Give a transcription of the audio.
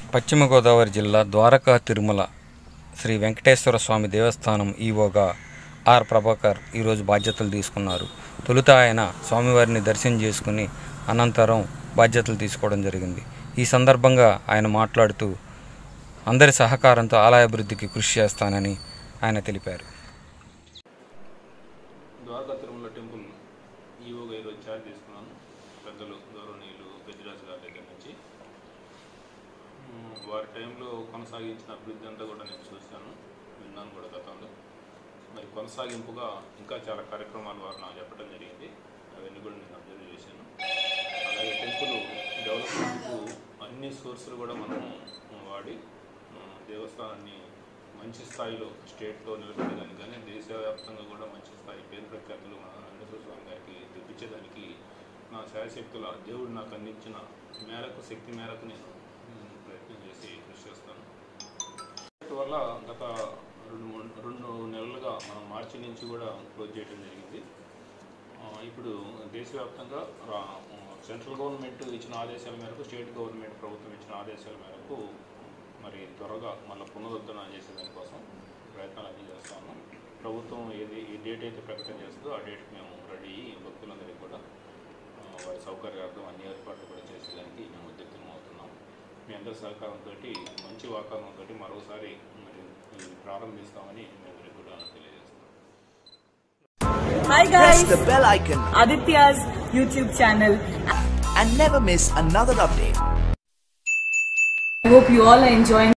పశ్చిమ గోదావరి జిల్లా ద్వారకా తిరుమల శ్రీ వెంకటేశ్వర స్వామి దేవస్థానం ఈవోగా ఆర్ ప్రభాకర్ ఈరోజు బాధ్యతలు తీసుకున్నారు తొలుత ఆయన స్వామివారిని దర్శనం చేసుకుని అనంతరం బాధ్యతలు తీసుకోవడం జరిగింది ఈ సందర్భంగా ఆయన మాట్లాడుతూ అందరి సహకారంతో ఆలయాభివృద్ధికి కృషి చేస్తానని ఆయన తెలిపారు ద్వారకా తిరుమల టెంపుల్ ఈవోగా ఈరోజు ఛార్జ్ తీసుకున్నాను పెద్దలు గౌరవనీయులు పెద్దిరాజు గారి దగ్గర నుంచి మ్, వారి టైంలో కొనసాగించిన అభివృద్ధి అంతా కూడా నేను చూశాను విన్నాను కూడా గతంలో మరి కొనసాగింపుగా ఇంకా చాలా కార్యక్రమాలు వారు నాకు చెప్పడం జరిగింది అవన్నీ కూడా నేను అబ్జర్వ్ చేశాను అలాగే టెంపుల్ డెవలప్మెంట్కు అన్ని సోర్సులు కూడా మనం వాడి మ్, దేవస్థానాన్ని మంచి స్థాయిలో స్టేట్లో నిలబెట్టడానికి కానీ దేశవ్యాప్తంగా కూడా మంచి స్థాయి పేరు ప్రఖ్యాతులు మన వెంకటేశ్వర స్వామి గారికి తెప్పించేదానికి నా శాయశక్తుల దేవుడు నాకు అందించిన మేరకు శక్తి మేరకు నేను మ్, ప్రయత్నం చేసి కృషి చేస్తాను వాటి వల్ల గత రెండు మూడు- రెండు నెలలుగా మనం మార్చి నుంచి కూడా క్లోజ్ చేయడం జరిగింది ఆ, ఇప్పుడు దేశవ్యాప్తంగా రా- సెంట్రల్ గవర్నమెంట్ ఇచ్చిన ఆదేశాల మేరకు స్టేట్ గవర్నమెంట్ ప్రభుత్వం ఇచ్చిన ఆదేశాల మేరకు మరి త్వరగా మళ్ళీ పునరుద్ధరణ చేసే దానికోసం ప్రయత్నాలు అన్నీ చేస్తాము ప్రభుత్వం ఏది ఏ డేట్ అయితే ప్రకటన చేస్తుందో ఆ డేట్కి మేము రెడీ అయ్యి భక్తులందరికీ కూడా ఆ, వారి సౌకర్యార్థం అన్ని ఏర్పాట్లు కూడా చేసేదానికి మేము ఉద్యుక్తం అవుతున్నాం మీ అందరి సహకారంతో మంచి వాతావరణంతో మరోసారి మరి ఇది ప్రారంభిస్తామని మీ అందరికీ కూడా తెలియజేస్తాం Hi Press guys, the bell icon Aditya's YouTube channel. and never miss another update. I hope you all are enjoying